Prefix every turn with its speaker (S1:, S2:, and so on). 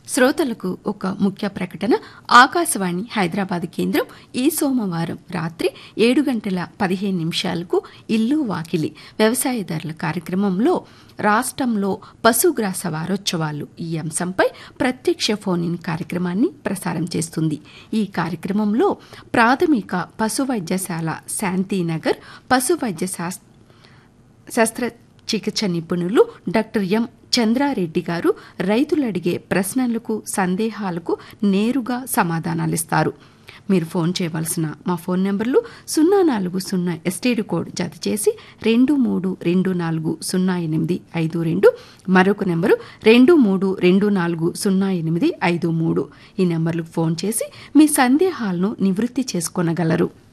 S1: శ్రోతలకు ఒక ముఖ్య ప్రకటన ఆకాశవాణి హైదరాబాద్ కేంద్రం ఈ సోమవారం రాత్రి ఏడు గంటల పదిహేను నిమిషాలకు ఇల్లు వాకిలి వ్యవసాయదారుల కార్యక్రమంలో రాష్ట్రంలో పశుగ్రాస వారోత్సవాలు ఈ అంశంపై ప్రత్యక్ష ఫోన్ ఇన్ కార్యక్రమాన్ని ప్రసారం చేస్తుంది ఈ కార్యక్రమంలో ప్రాథమిక పశు వైద్యశాల శాంతినగర్ పశు వైద్య శాస్త్ర శస్త్రచికిత్స నిపుణులు డాక్టర్ ఎం చంద్రారెడ్డి గారు రైతులు అడిగే ప్రశ్నలకు సందేహాలకు నేరుగా సమాధానాలిస్తారు మీరు ఫోన్ చేయవలసిన మా ఫోన్ నెంబర్లు సున్నా నాలుగు సున్నా ఎస్టీడీ కోడ్ జత చేసి రెండు మూడు రెండు నాలుగు సున్నా ఎనిమిది ఐదు రెండు మరొక నెంబరు రెండు మూడు రెండు నాలుగు సున్నా ఎనిమిది ఐదు మూడు ఈ నెంబర్లకు ఫోన్ చేసి మీ సందేహాలను నివృత్తి చేసుకొనగలరు